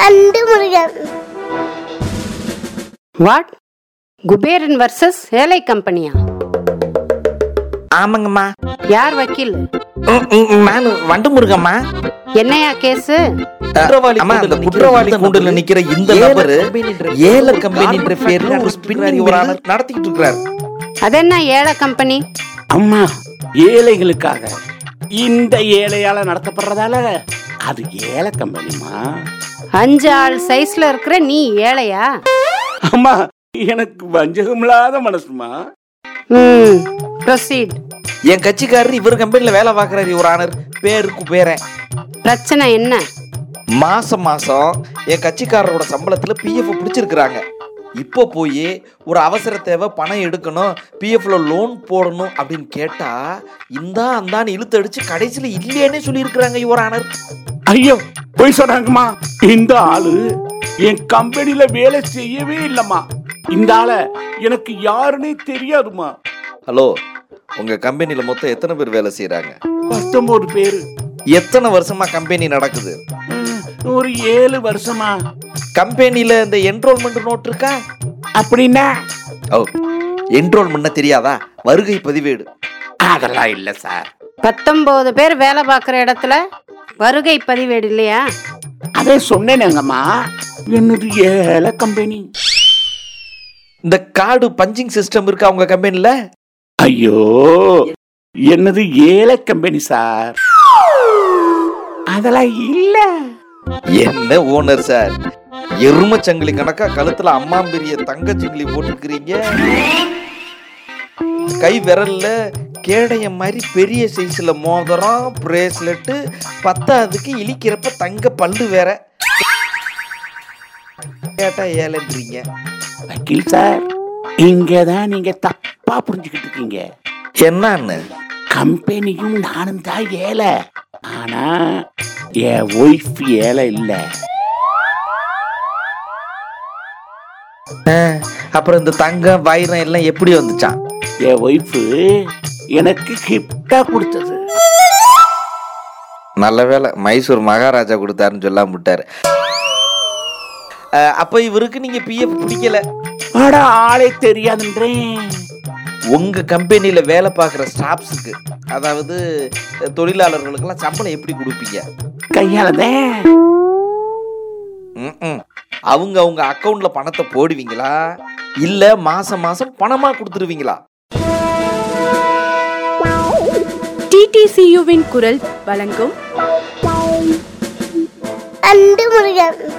And Murugan what Kuberan versus ஏலை கம்பெனியா ஆமாங்கம்மா யார் வக்கீல் ம், ம், நான் வண்டு முருகம்மா என்னையா கேஸு குற்றவாளி அம்மா, அந்த குற்றவாளி கூண்டுல நிக்கிற இந்த நபரு ஏல கம்பெனின்ற பேர்ல ஒரு ஸ்பின்னிங் ஒரு ஆளர் நடத்திக்கிட்டு இருக்கிறாரு அதென்ன ஏழை கம்பெனி அம்மா ஏழைகளுக்காக இந்த ஏழையால நடத்தப்படுறதால அது ஏழை கம்பெனிமா அஞ்சு ஆள் சைஸ்ல இருக்கிற நீ ஏழையா அம்மா எனக்கு வஞ்சகமில்லாத மனசுமா ம் ப்ரொசீட் என் கட்சிக்காரர் இவர் கம்பெனில வேலை பார்க்கறாரு ஒரு ஆனர் பேருக்கு பேரன் பிரச்சனை என்ன மாசம் மாசம் என் கட்சிக்காரரோட சம்பளத்துல பிஎஃப் பிடிச்சிருக்கிறாங்க இப்போ போய் ஒரு அவசர தேவை பணம் எடுக்கணும் பிஎஃப்ல லோன் போடணும் அப்படின்னு கேட்டா இந்தா அந்தான்னு இழுத்து அடிச்சு கடைசியில இல்லையேன்னு சொல்லியிருக்கிறாங்க யுவர் ஆனர் ஐயோ போய் சொன்னாங்கம்மா இந்த ஆளு என் கம்பெனில வேலை செய்யவே இல்லம்மா இந்த ஆள எனக்கு யாருன்னே தெரியாதுமா ஹலோ உங்க கம்பெனில மொத்தம் எத்தனை பேர் வேலை செய்யறாங்க பத்தொன்பது பேரு எத்தனை வருஷமா கம்பெனி நடக்குது ம், ஒரு ஏழு வருஷமா கம்பெனில இந்த என்ரோல்மெண்ட் நோட் இருக்கா அப்படின்னா ஓ என்ரோல்மெண்ட் தெரியாதா வருகை பதிவேடு அதெல்லாம் இல்ல சார் பத்தொன்பது பேர் வேலை பார்க்குற இடத்துல வருகை பதிவேடு இல்லையா அதே சொன்னேனேங்கம்மா என்னது ஏழை கம்பெனி இந்த கார்டு பஞ்சிங் சிஸ்டம் இருக்கா உங்க கம்பெனில ஐயோ என்னது ஏழை கம்பெனி சார் அதெல்லாம் இல்ல என்ன ஓனர் சார் எருமச்சங்கிலி கணக்கா கழுத்துல அம்மாம்பெரிய தங்கச்சங்கிலி போட்டுருக்கிறீங்க கை விரல்ல கேடைய மாதிரி பெரிய சைஸ்ல மோதிரம் பிரேஸ்லெட்டு பத்தாவதுக்கு இழிக்கிறப்ப தங்க பல்லு வேற கேட்டா ஏழன்றீங்க வக்கீல் சார் இங்கதான் நீங்க தப்பா புரிஞ்சுக்கிட்டு இருக்கீங்க என்னன்னு கம்பெனியும் நானும் தான் ஏழை ஆனா என் ஒய்ஃப் ஏழை இல்ல ஆ, அப்புறம் இந்த தங்கம் வைரம் எல்லாம் எப்படி வந்துச்சான் என் ஒய்ஃப் எனக்கு கிஃப்டா கொடுத்தது நல்ல வேளை மைசூர் மகாராஜா கொடுத்தாருன்னு சொல்லாம விட்டாரு அஹ், அப்ப இவருக்கு நீங்க பிஎஃப் பிடிக்கல அட ஆளே தெரியாதுன்றேன் உங்க கம்பெனில வேலை பார்க்குற ஸ்டாஃப்ஸுக்கு அதாவது அஹ், தொழிலாளர்களுக்கெல்லாம் சம்பளம் எப்படி கொடுப்பீங்க கையாலதான் ம்ம். அவங்க அவங்க அக்கவுண்ட்ல பணத்தை போடுவீங்களா இல்ல மாசம் மாசம் பணமா கொடுத்துருவீங்களா டிடிசியுவின் குரல் வழங்கும் அண்டு முருகன்